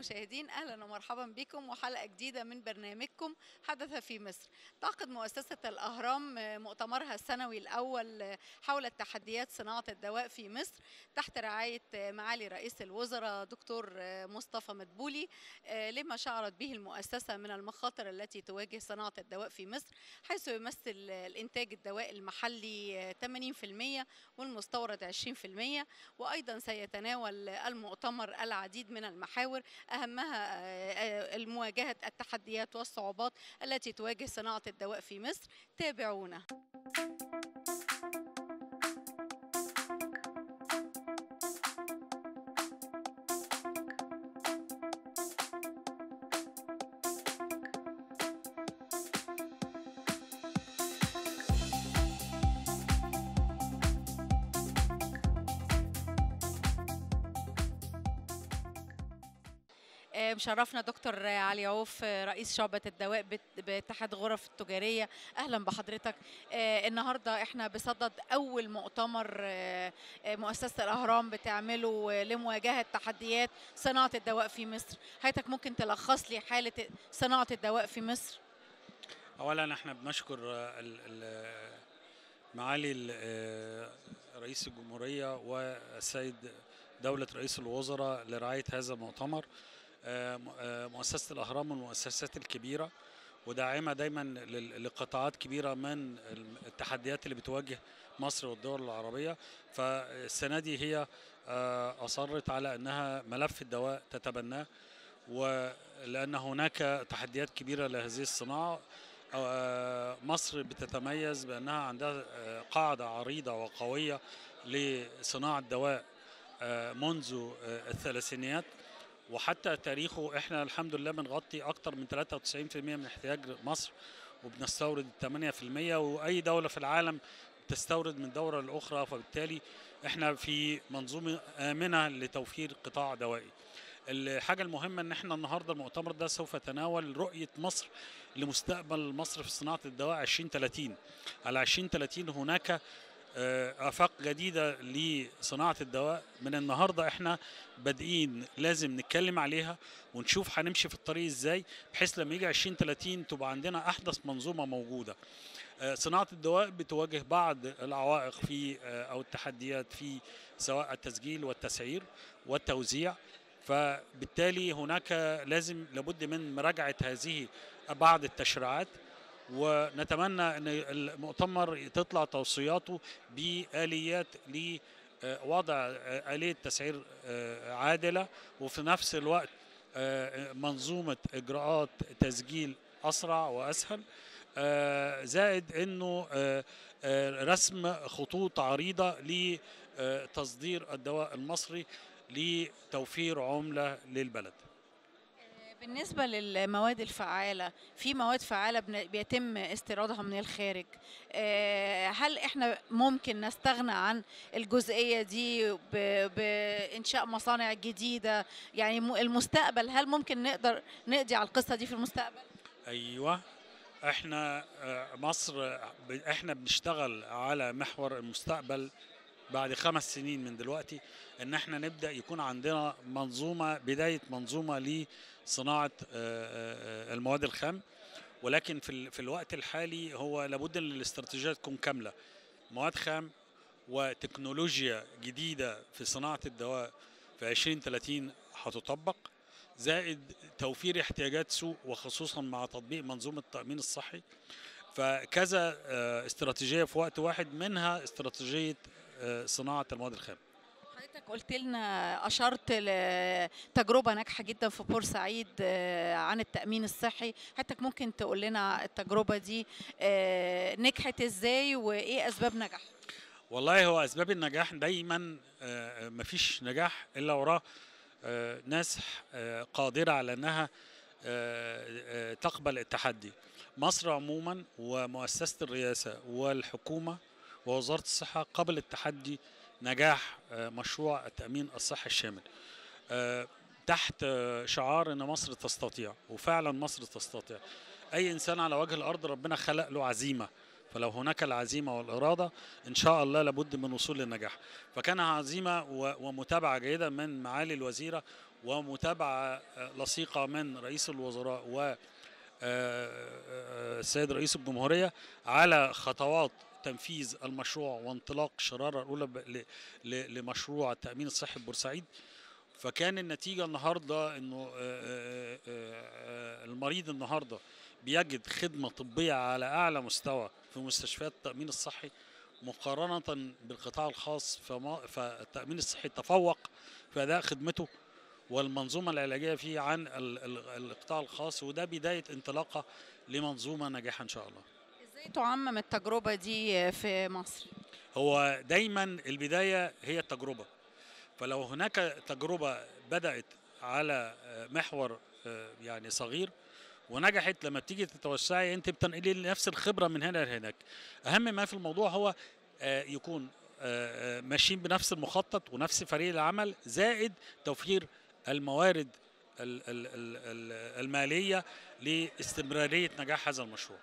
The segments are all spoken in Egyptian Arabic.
المشاهدين اهلا ومرحبا بكم وحلقه جديده من برنامجكم حدث في مصر. تعقد مؤسسه الاهرام مؤتمرها السنوي الاول حول التحديات صناعه الدواء في مصر تحت رعايه معالي رئيس الوزراء دكتور مصطفى مدبولي لما شعرت به المؤسسه من المخاطر التي تواجه صناعه الدواء في مصر حيث يمثل الانتاج الدواء المحلي 80% والمستورد 20% وايضا سيتناول المؤتمر العديد من المحاور اهمها المواجهه التحديات والصعوبات التي تواجه صناعه الدواء في مصر تابعونا مشرفنا دكتور علي عوف رئيس شعبة الدواء باتحاد غرف التجارية أهلا بحضرتك النهاردة احنا بصدد أول مؤتمر مؤسسة الأهرام بتعمله لمواجهة تحديات صناعة الدواء في مصر حضرتك ممكن تلخص لي حالة صناعة الدواء في مصر أولا احنا بنشكر معالي رئيس الجمهورية والسيد دولة رئيس الوزراء لرعاية هذا المؤتمر مؤسسة الأهرام من المؤسسات الكبيرة وداعمة دايما لقطاعات كبيرة من التحديات اللي بتواجه مصر والدول العربية فالسنة دي هي أصرت على أنها ملف الدواء تتبناه ولأن هناك تحديات كبيرة لهذه الصناعة مصر بتتميز بأنها عندها قاعدة عريضة وقوية لصناعة دواء منذ الثلاثينيات وحتى تاريخه احنا الحمد لله بنغطي اكتر من 93% من احتياج مصر وبنستورد 8% واي دوله في العالم تستورد من دوله لاخرى فبالتالي احنا في منظومه امنه لتوفير قطاع دوائي. الحاجة المهمة ان احنا النهاردة المؤتمر ده سوف يتناول رؤية مصر لمستقبل مصر في صناعة الدواء 2030 على 2030 هناك افاق جديده لصناعه الدواء من النهارده احنا بادئين لازم نتكلم عليها ونشوف هنمشي في الطريق ازاي بحيث لما يجي 2030 تبقى عندنا احدث منظومه موجوده صناعه الدواء بتواجه بعض العوائق في او التحديات في سواء التسجيل والتسعير والتوزيع فبالتالي هناك لازم لابد من مراجعه هذه بعض التشريعات ونتمنى ان المؤتمر تطلع توصياته باليات لوضع اليه تسعير عادله وفي نفس الوقت منظومه اجراءات تسجيل اسرع واسهل زائد انه رسم خطوط عريضه لتصدير الدواء المصري لتوفير عمله للبلد بالنسبة للمواد الفعالة في مواد فعالة بيتم استيرادها من الخارج هل احنا ممكن نستغنى عن الجزئية دي بإنشاء مصانع جديدة يعني المستقبل هل ممكن نقدر نقضي على القصة دي في المستقبل؟ أيوة احنا مصر احنا بنشتغل على محور المستقبل بعد خمس سنين من دلوقتي ان احنا نبدا يكون عندنا منظومه بدايه منظومه لصناعه المواد الخام ولكن في في الوقت الحالي هو لابد ان الاستراتيجيه تكون كامله مواد خام وتكنولوجيا جديده في صناعه الدواء في 2030 هتطبق زائد توفير احتياجات سوق وخصوصا مع تطبيق منظومه التامين الصحي فكذا استراتيجيه في وقت واحد منها استراتيجيه صناعه المواد الخام حضرتك قلت لنا اشرت لتجربه ناجحه جدا في بورسعيد عن التامين الصحي حضرتك ممكن تقول لنا التجربه دي نجحت ازاي وايه اسباب نجاحها والله هو اسباب النجاح دايما مفيش نجاح الا وراه ناس قادره على انها تقبل التحدي مصر عموما ومؤسسه الرئاسه والحكومه ووزاره الصحه قبل التحدي نجاح مشروع التامين الصحي الشامل تحت شعار ان مصر تستطيع وفعلا مصر تستطيع اي انسان على وجه الارض ربنا خلق له عزيمه فلو هناك العزيمه والاراده ان شاء الله لابد من وصول للنجاح فكان عزيمه ومتابعه جيده من معالي الوزيره ومتابعة لصيقة من رئيس الوزراء و السيد رئيس الجمهورية على خطوات تنفيذ المشروع وانطلاق الشرارة الأولى لمشروع التأمين الصحي ببورسعيد فكان النتيجة النهاردة أنه المريض النهاردة بيجد خدمة طبية على أعلى مستوى في مستشفيات التأمين الصحي مقارنة بالقطاع الخاص فالتأمين الصحي تفوق في أداء خدمته والمنظومة العلاجية فيه عن القطاع الخاص وده بداية انطلاقة لمنظومة ناجحة إن شاء الله ازاي تعمم التجربة دي في مصر؟ هو دايما البداية هي التجربة فلو هناك تجربة بدأت على محور يعني صغير ونجحت لما بتيجي تتوسعي انت بتنقلي نفس الخبره من هنا لهناك اهم ما في الموضوع هو يكون ماشيين بنفس المخطط ونفس فريق العمل زائد توفير الموارد الماليه لاستمراريه نجاح هذا المشروع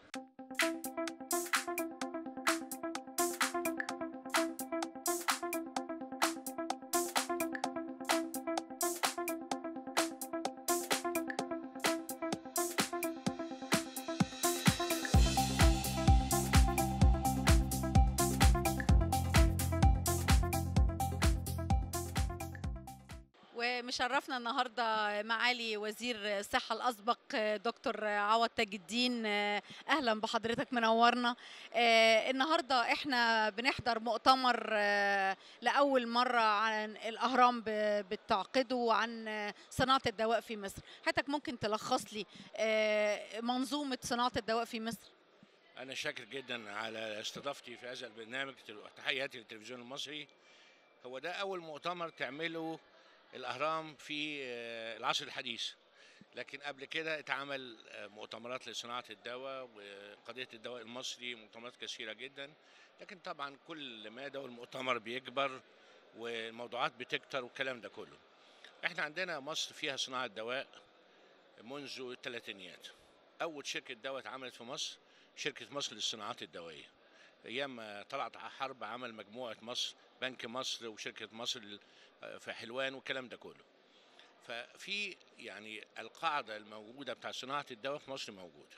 مشرفنا النهارده معالي وزير الصحه الاسبق دكتور عوض تاج الدين اهلا بحضرتك منورنا النهارده احنا بنحضر مؤتمر لاول مره عن الاهرام بتعقده عن صناعه الدواء في مصر حضرتك ممكن تلخص لي منظومه صناعه الدواء في مصر انا شاكر جدا على استضافتي في هذا البرنامج تحياتي للتلفزيون المصري هو ده اول مؤتمر تعمله الاهرام في العصر الحديث لكن قبل كده اتعمل مؤتمرات لصناعه الدواء وقضيه الدواء المصري مؤتمرات كثيره جدا لكن طبعا كل ما ده المؤتمر بيكبر والموضوعات بتكتر والكلام ده كله احنا عندنا مصر فيها صناعه دواء منذ الثلاثينيات اول شركه دواء اتعملت في مصر شركه مصر للصناعات الدوائيه ايام طلعت حرب عمل مجموعه مصر بنك مصر وشركه مصر في حلوان والكلام ده كله ففي يعني القاعده الموجوده بتاع صناعه الدواء في مصر موجوده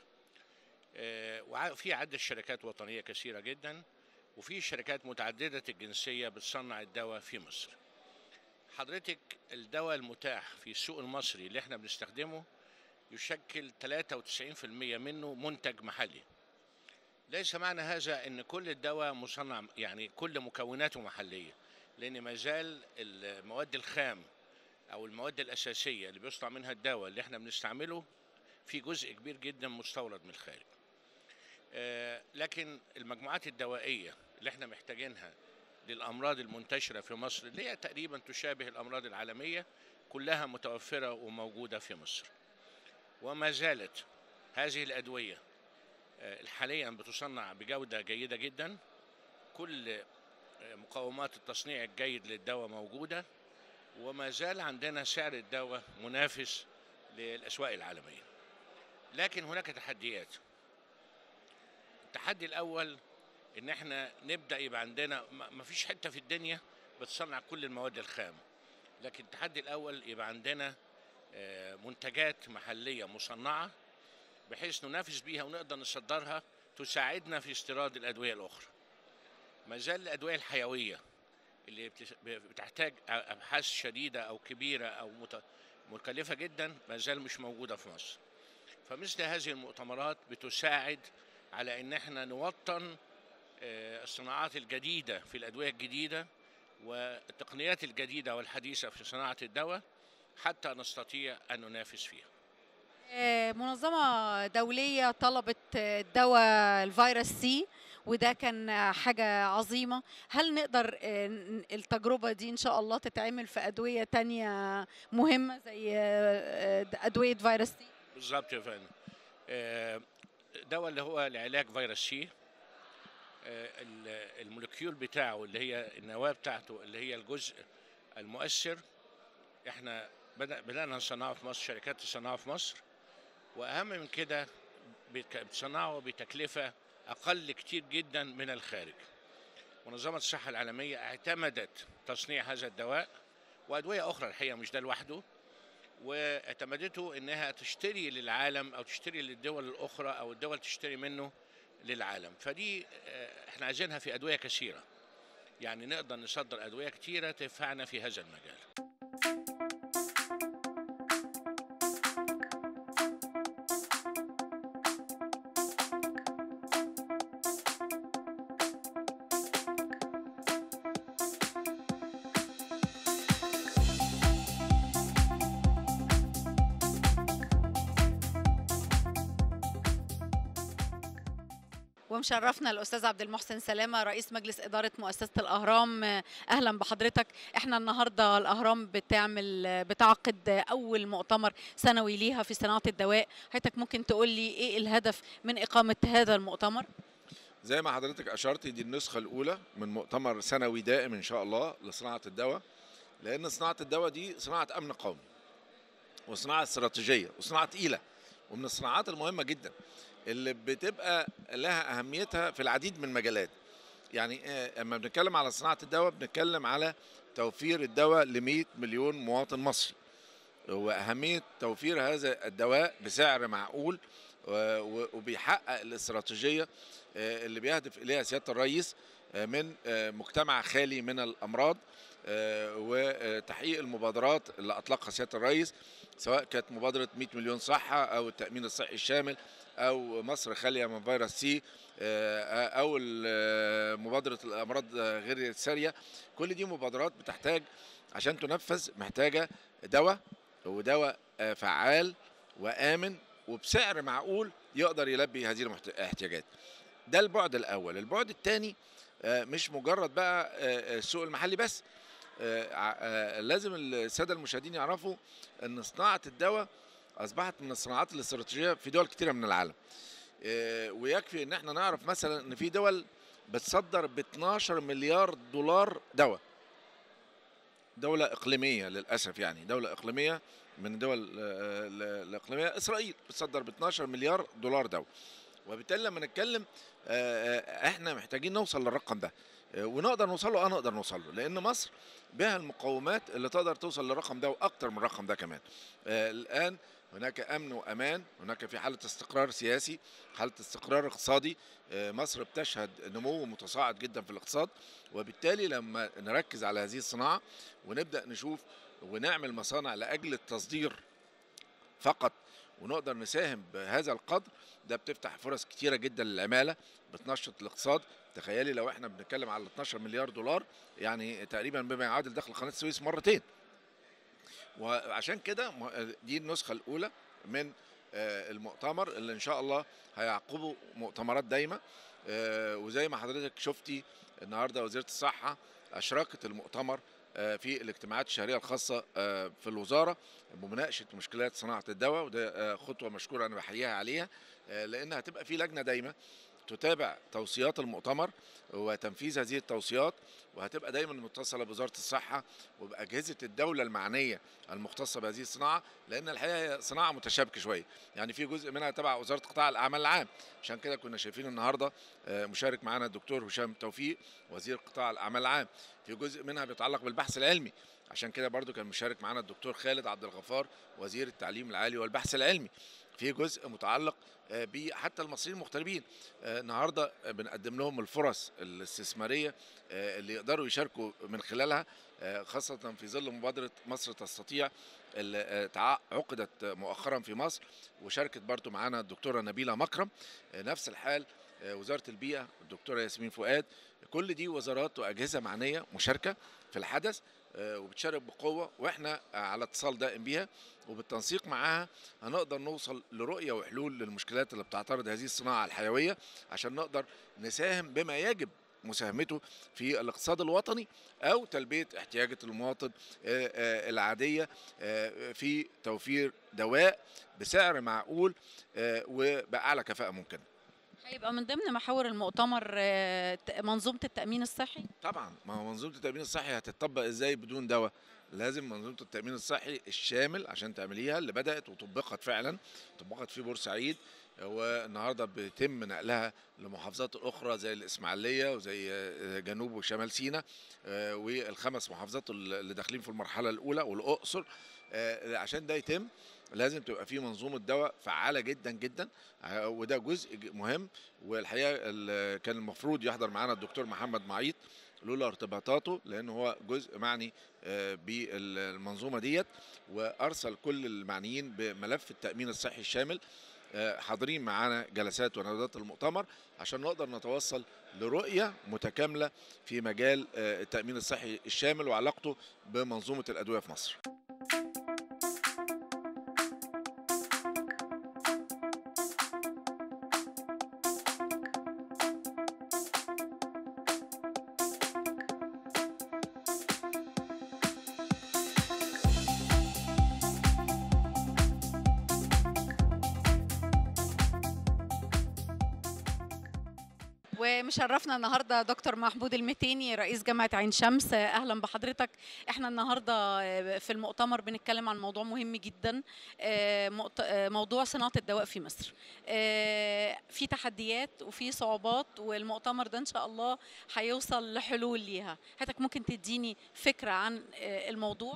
وفي عده شركات وطنيه كثيره جدا وفي شركات متعدده الجنسيه بتصنع الدواء في مصر حضرتك الدواء المتاح في السوق المصري اللي احنا بنستخدمه يشكل 93% منه منتج محلي ليس معنى هذا ان كل الدواء مصنع يعني كل مكوناته محليه لان ما زال المواد الخام او المواد الاساسيه اللي بيصنع منها الدواء اللي احنا بنستعمله في جزء كبير جدا مستورد من الخارج آه لكن المجموعات الدوائيه اللي احنا محتاجينها للامراض المنتشره في مصر اللي هي تقريبا تشابه الامراض العالميه كلها متوفره وموجوده في مصر وما زالت هذه الادويه آه حاليا بتصنع بجوده جيده جدا كل مقومات التصنيع الجيد للدواء موجودة وما زال عندنا سعر الدواء منافس للأسواق العالمية لكن هناك تحديات التحدي الأول إن احنا نبدأ يبقى عندنا ما فيش حتة في الدنيا بتصنع كل المواد الخام لكن التحدي الأول يبقى عندنا منتجات محلية مصنعة بحيث ننافس بيها ونقدر نصدرها تساعدنا في استيراد الأدوية الأخرى ما زال الادويه الحيويه اللي بتحتاج ابحاث شديده او كبيره او مكلفه جدا ما زال مش موجوده في مصر فمثل هذه المؤتمرات بتساعد على ان احنا نوطن الصناعات الجديده في الادويه الجديده والتقنيات الجديده والحديثه في صناعه الدواء حتى نستطيع ان ننافس فيها منظمه دوليه طلبت دواء الفيروس سي وده كان حاجة عظيمة هل نقدر التجربة دي إن شاء الله تتعمل في أدوية تانية مهمة زي أدوية فيروس سي بالظبط يا فندم دواء اللي هو لعلاج فيروس سي المولكيول بتاعه اللي هي النواة بتاعته اللي هي الجزء المؤثر احنا بدأنا نصنعه في مصر شركات تصنعه في مصر وأهم من كده بتصنعه بتكلفة أقل كتير جدا من الخارج منظمة الصحة العالمية اعتمدت تصنيع هذا الدواء وأدوية أخرى الحقيقة مش ده لوحده واعتمدته انها تشتري للعالم او تشتري للدول الاخرى او الدول تشتري منه للعالم فدي آه، احنا عايزينها في ادويه كثيره يعني نقدر نصدر ادويه كثيره تنفعنا في هذا المجال ومشرفنا الاستاذ عبد المحسن سلامه رئيس مجلس اداره مؤسسه الاهرام اهلا بحضرتك احنا النهارده الاهرام بتعمل بتعقد اول مؤتمر سنوي ليها في صناعه الدواء حضرتك ممكن تقول لي ايه الهدف من اقامه هذا المؤتمر زي ما حضرتك اشرتي دي النسخه الاولى من مؤتمر سنوي دائم ان شاء الله لصناعه الدواء لان صناعه الدواء دي صناعه امن قومي وصناعه استراتيجيه وصناعه تقيله ومن الصناعات المهمه جدا اللي بتبقى لها اهميتها في العديد من المجالات يعني آه، اما بنتكلم على صناعه الدواء بنتكلم على توفير الدواء ل 100 مليون مواطن مصري واهميه توفير هذا الدواء بسعر معقول و- و- وبيحقق الاستراتيجيه آه، اللي بيهدف اليها سياده الرئيس آه، من آه، مجتمع خالي من الامراض آه، وتحقيق المبادرات اللي اطلقها سياده الرئيس سواء كانت مبادره 100 مليون صحه او التامين الصحي الشامل او مصر خاليه من فيروس سي آه، او ال- آه، مبادره الامراض آه، غير الساريه كل دي مبادرات بتحتاج عشان تنفذ محتاجه دواء ودواء آه، فعال وامن وبسعر معقول يقدر يلبي هذه المحت- الاحتياجات ده البعد الاول البعد الثاني مش مجرد بقى آه، السوق المحلي بس آه، ع- آه، لازم الساده المشاهدين يعرفوا ان صناعه الدواء اصبحت من الصناعات الاستراتيجيه في دول كتيره من العالم آه، ويكفي ان احنا نعرف مثلا ان في دول بتصدر ب 12 مليار دولار دواء دولة إقليمية للأسف يعني دولة إقليمية من الدول آه، ال- الإقليمية إسرائيل بتصدر ب 12 مليار دولار دواء وبالتالي لما نتكلم آه، آه، احنا محتاجين نوصل للرقم ده آه، ونقدر نوصل له اه نقدر نوصل له لان مصر بها المقومات اللي تقدر توصل للرقم ده واكتر من الرقم ده كمان آه، الان هناك امن وامان هناك في حاله استقرار سياسي حاله استقرار اقتصادي آه، مصر بتشهد نمو متصاعد جدا في الاقتصاد وبالتالي لما نركز على هذه الصناعه ونبدا نشوف ونعمل مصانع لاجل التصدير فقط ونقدر نساهم بهذا القدر ده بتفتح فرص كتيره جدا للعماله بتنشط الاقتصاد تخيلي لو احنا بنتكلم على 12 مليار دولار يعني تقريبا بما يعادل دخل قناه السويس مرتين وعشان كده م- دي النسخه الاولى من آه، المؤتمر اللي ان شاء الله هيعقبه مؤتمرات دايمه آه، وزي ما حضرتك شفتي النهارده وزيره الصحه اشركت المؤتمر آه، في الاجتماعات الشهريه الخاصه آه، في الوزاره بمناقشه مشكلات صناعه الدواء وده آه، خطوه مشكوره انا بحييها عليها آه، لان هتبقى في لجنه دايمه تتابع توصيات المؤتمر وتنفيذ هذه التوصيات وهتبقى دايما متصله بوزاره الصحه وباجهزه الدوله المعنيه المختصه بهذه الصناعه لان الحقيقه هي صناعه متشابكه شويه يعني في جزء منها تبع وزاره قطاع الاعمال العام عشان كده كنا شايفين النهارده آه، مشارك معنا الدكتور هشام توفيق وزير قطاع الاعمال العام في جزء منها بيتعلق بالبحث العلمي عشان كده برضو كان مشارك معنا الدكتور خالد عبد الغفار وزير التعليم العالي والبحث العلمي في جزء متعلق آه، بحتى المصريين المغتربين آه، النهارده بنقدم لهم الفرص الاستثماريه آه، اللي يقدروا يشاركوا من خلالها آه، خاصه في ظل مبادره مصر تستطيع اللي آه، تع- عقدت مؤخرا في مصر وشاركت برضو معانا الدكتوره نبيله مكرم آه، نفس الحال آه، وزاره البيئه الدكتوره ياسمين فؤاد كل دي وزارات واجهزه معنيه مشاركه في الحدث آه، وبتشارك بقوه واحنا آه، على اتصال دائم بيها وبالتنسيق معاها هنقدر نوصل لرؤيه وحلول للمشكلات اللي بتعترض هذه الصناعه الحيويه عشان نقدر نساهم بما يجب مساهمته في الاقتصاد الوطني او تلبيه احتياجات المواطن آه، آه، العاديه آه، في توفير دواء بسعر معقول آه، وباعلى كفاءه ممكنه. هيبقى من ضمن محاور المؤتمر آه، ت- منظومه التامين الصحي طبعا ما هو منظومه التامين الصحي هتطبق ازاي بدون دواء لازم منظومه التامين الصحي الشامل عشان تعمليها اللي بدات وطبقت فعلا طبقت في بورسعيد والنهارده بيتم نقلها لمحافظات اخرى زي الاسماعيليه وزي آه، جنوب وشمال سيناء آه، والخمس محافظات اللي داخلين في المرحله الاولى والاقصر آه، عشان ده يتم لازم تبقى في منظومه دواء فعاله جدا جدا آه، وده جزء ج- مهم والحقيقه ال- كان المفروض يحضر معانا الدكتور محمد معيط لولا ارتباطاته لان هو جزء معني آه، بالمنظومه ديت وارسل كل المعنيين بملف التامين الصحي الشامل آه، حاضرين معانا جلسات وندوات المؤتمر عشان نقدر نتوصل لرؤيه متكامله في مجال آه، التامين الصحي الشامل وعلاقته بمنظومه الادويه في مصر ومشرفنا النهارده دكتور محمود المتيني رئيس جامعه عين شمس اهلا بحضرتك احنا النهارده في المؤتمر بنتكلم عن موضوع مهم جدا آه، مؤت- آه، موضوع صناعه الدواء في مصر آه، في تحديات وفي صعوبات والمؤتمر ده ان شاء الله هيوصل لحلول ليها حضرتك ممكن تديني فكره عن آه، الموضوع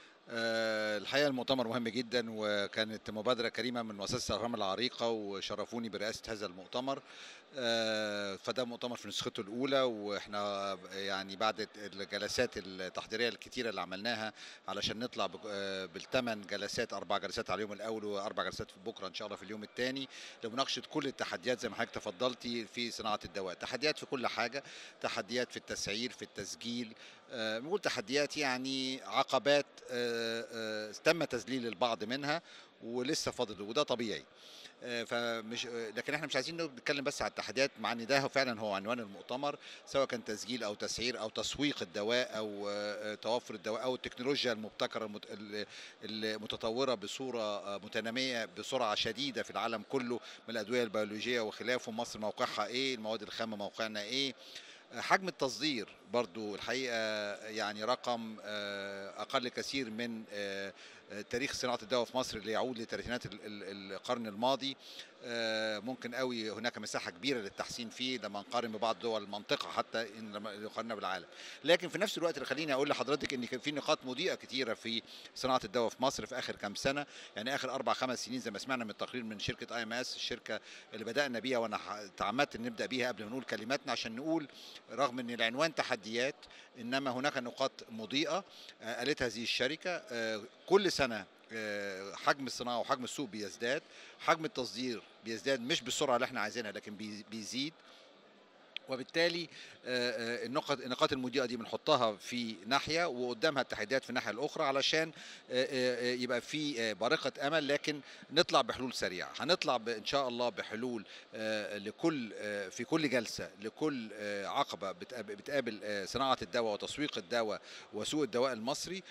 آه، الحقيقه المؤتمر مهم جدا وكانت مبادره كريمه من مؤسسه الاهرام العريقه وشرفوني برئاسه هذا المؤتمر آه، فده مؤتمر في نسخته الاولى واحنا يعني بعد الجلسات التحضيريه الكتيره اللي عملناها علشان نطلع بالثمان جلسات اربع جلسات على اليوم الاول واربع جلسات في بكره ان شاء الله في اليوم الثاني لمناقشه كل التحديات زي ما حضرتك تفضلتي في صناعه الدواء تحديات في كل حاجه تحديات في التسعير في التسجيل آه، بنقول تحديات يعني عقبات آه، آه، تم تذليل البعض منها ولسه فاضل وده طبيعي آه، فمش آه، لكن احنا مش عايزين نتكلم بس على التحديات مع ان ده فعلا هو عنوان المؤتمر سواء كان تسجيل او تسعير او تسويق الدواء او آه، آه، توفر الدواء او التكنولوجيا المبتكره المت- ال- المتطوره بصوره آه، متناميه بسرعه شديده في العالم كله من الادويه البيولوجيه وخلافه مصر موقعها ايه المواد الخام موقعنا ايه حجم التصدير برضو الحقيقة يعني رقم آه، أقل كثير من آه، آه، تاريخ صناعة الدواء في مصر اللي يعود لثلاثينات ال- ال- القرن الماضي آه، ممكن قوي هناك مساحة كبيرة للتحسين فيه لما نقارن ببعض دول المنطقة حتى إن لما نقارنها بالعالم لكن في نفس الوقت خليني أقول لحضرتك إن كان في نقاط مضيئة كتيرة في صناعة الدواء في مصر في آخر كام سنة يعني آخر أربع خمس سنين زي ما سمعنا من التقرير من شركة اي ام اس الشركة اللي بدأنا بيها وأنا ح- تعمدت إن نبدأ بيها قبل ما نقول كلماتنا عشان نقول رغم ان العنوان تحديات انما هناك نقاط مضيئه آه، قالت هذه الشركه آه، كل سنه آه، حجم الصناعه وحجم السوق بيزداد حجم التصدير بيزداد مش بالسرعه اللي احنا عايزينها لكن بي- بيزيد وبالتالي آه، آه، النقط النقاط المضيئه دي بنحطها في ناحيه وقدامها التحديات في الناحيه الاخرى علشان آه، آه، آه، يبقى في آه، بارقه امل لكن نطلع بحلول سريعه هنطلع ب- ان شاء الله بحلول آه، لكل آه، في كل جلسه لكل آه، عقبه بتقاب- بتقابل آه، صناعه الدواء وتسويق الدواء وسوق الدواء المصري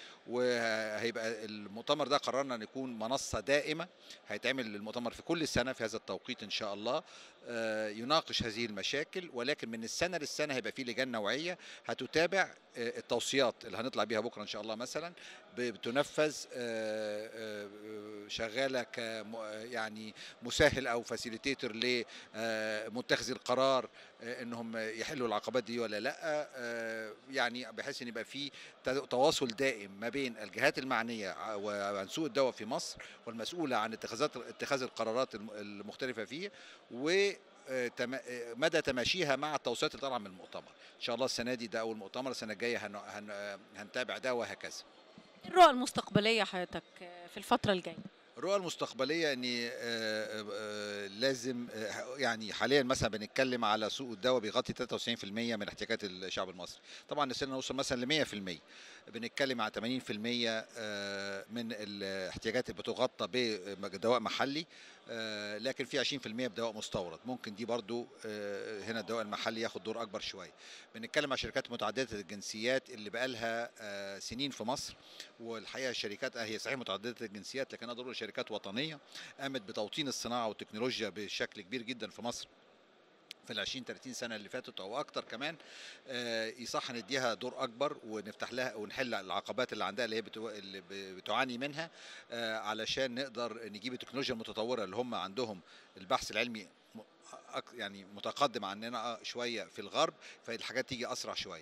وهيبقى المؤتمر ده قررنا ان يكون منصه دائمه هيتعمل المؤتمر في كل سنه في هذا التوقيت ان شاء الله آه، يناقش هذه المشاكل ولكن من السنه للسنه هيبقى في لجان نوعيه هتتابع آه، التوصيات اللي هنطلع بيها بكره ان شاء الله مثلا ب- بتنفذ آه، آه، شغاله ك يعني مسهل او فاسيليتيتور لمتخذي القرار آه، انهم يحلوا العقبات دي ولا لا آه، يعني بحيث ان يبقى في ت- تواصل دائم ما بين الجهات المعنيه ع- وعن سوق الدواء في مصر والمسؤوله عن اتخاذات اتخاذ القرارات الم- المختلفه فيه و آه، تم- آه، مدى تماشيها مع التوصيات اللي طالعه من المؤتمر ان شاء الله السنه دي ده اول مؤتمر السنه الجايه هن... هن... آه، هنتابع ده وهكذا الرؤى المستقبليه حضرتك آه، في الفتره الجايه الرؤى المستقبليه ان آه، آه، آه، لازم آه، يعني حاليا مثلا بنتكلم على سوق الدواء بيغطي 93% من احتياجات الشعب المصري طبعا نسينا نوصل مثلا ل 100% بنتكلم على 80% آه، من الاحتياجات اللي بتغطى بدواء محلي آه، لكن في 20% بدواء مستورد ممكن دي برضو آه، هنا الدواء المحلي ياخد دور اكبر شويه بنتكلم على شركات متعدده الجنسيات اللي بقالها آه، سنين في مصر والحقيقه الشركات آه، هي صحيح متعدده الجنسيات لكنها ضروري شركات وطنيه قامت بتوطين الصناعه والتكنولوجيا بشكل كبير جدا في مصر في ال 20 30 سنه اللي فاتت او اكتر كمان آه، يصح نديها دور اكبر ونفتح لها ونحل العقبات اللي عندها اللي هي بتو... اللي ب- بتعاني منها آه، علشان نقدر نجيب التكنولوجيا المتطوره اللي هم عندهم البحث العلمي م- أك- يعني متقدم عننا شويه في الغرب فالحاجات تيجي اسرع شويه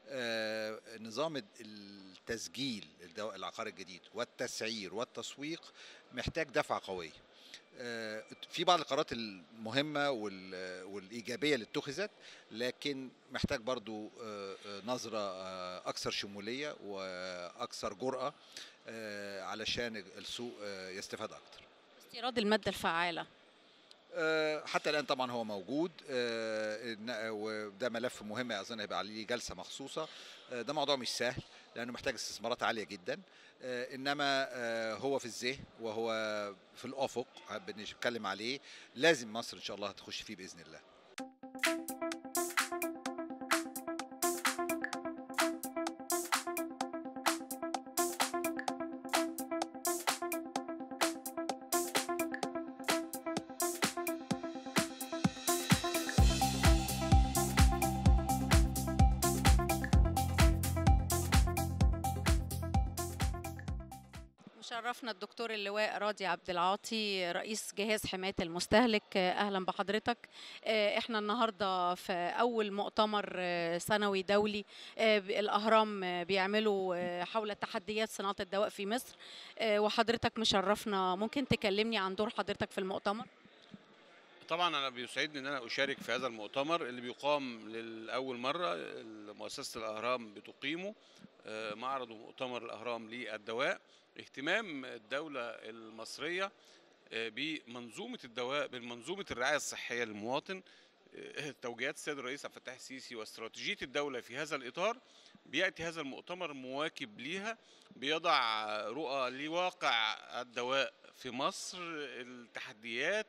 آه، نظام التسجيل الدواء العقار الجديد والتسعير والتسويق محتاج دفعه قويه آه، في بعض القرارات المهمه وال- والايجابيه اللي اتخذت لكن محتاج برضو آه، آه، نظره آه، اكثر شموليه واكثر جراه آه، علشان السوق آه، يستفاد اكتر استيراد الماده الفعاله آه، حتى الان طبعا هو موجود آه، إن- وده ملف مهم اظن هيبقى عليه جلسه مخصوصه آه، ده موضوع مش سهل لانه محتاج استثمارات عاليه جدا آه، انما آه، هو في الذهن وهو في الافق بنتكلم عليه لازم مصر ان شاء الله هتخش فيه باذن الله مشرفنا الدكتور اللواء راضي عبد العاطي رئيس جهاز حمايه المستهلك اهلا بحضرتك آه، احنا النهارده في اول مؤتمر آه، سنوي دولي آه، ب- الاهرام آه، بيعملوا آه، حول تحديات صناعه الدواء في مصر آه، وحضرتك مشرفنا ممكن تكلمني عن دور حضرتك في المؤتمر طبعا انا بيسعدني ان انا اشارك في هذا المؤتمر اللي بيقام لاول مره مؤسسه الاهرام بتقيمه آه، معرض ومؤتمر الاهرام للدواء اهتمام الدوله المصريه آه، بمنظومه الدواء بمنظومه الرعايه الصحيه للمواطن آه، توجيهات السيد الرئيس عبد الفتاح السيسي واستراتيجيه الدوله في هذا الاطار بياتي هذا المؤتمر مواكب ليها بيضع رؤى لواقع الدواء في مصر التحديات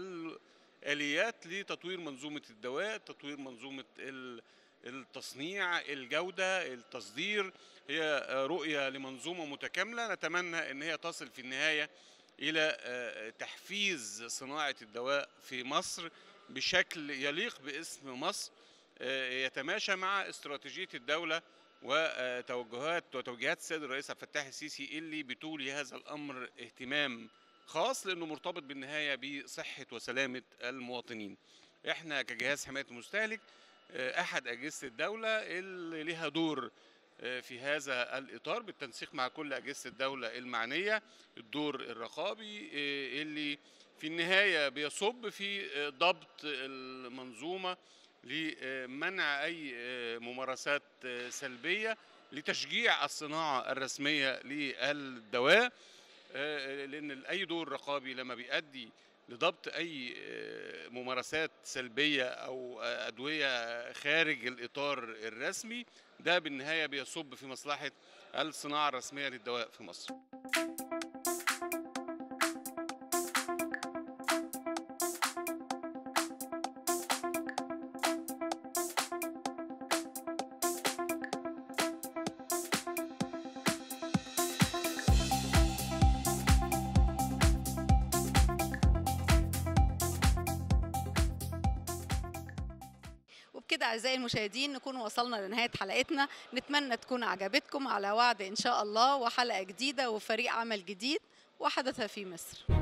الاليات لتطوير منظومه الدواء تطوير منظومه ال- التصنيع الجوده التصدير هي رؤيه لمنظومه متكامله نتمنى ان هي تصل في النهايه الى آه، تحفيز صناعه الدواء في مصر بشكل يليق باسم مصر آه، يتماشى مع استراتيجيه الدوله وتوجهات وتوجيهات السيد الرئيس عبد الفتاح السيسي اللي بتولي هذا الامر اهتمام خاص لانه مرتبط بالنهايه بصحه وسلامه المواطنين. احنا كجهاز حمايه المستهلك آه، احد اجهزه الدوله اللي لها دور آه، في هذا الاطار بالتنسيق مع كل اجهزه الدوله المعنيه الدور الرقابي آه، اللي في النهايه بيصب في آه، ضبط المنظومه لمنع اي آه، ممارسات آه، سلبيه لتشجيع الصناعه الرسميه للدواء آه، لان اي دور رقابي لما بيؤدي لضبط اي آه، ممارسات سلبيه او آه، ادويه خارج الاطار الرسمي ده بالنهايه بيصب في مصلحه الصناعه الرسميه للدواء في مصر وبكده اعزائي المشاهدين نكون وصلنا لنهايه حلقتنا نتمنى تكون عجبتكم على وعد ان شاء الله وحلقه جديده وفريق عمل جديد وحدث في مصر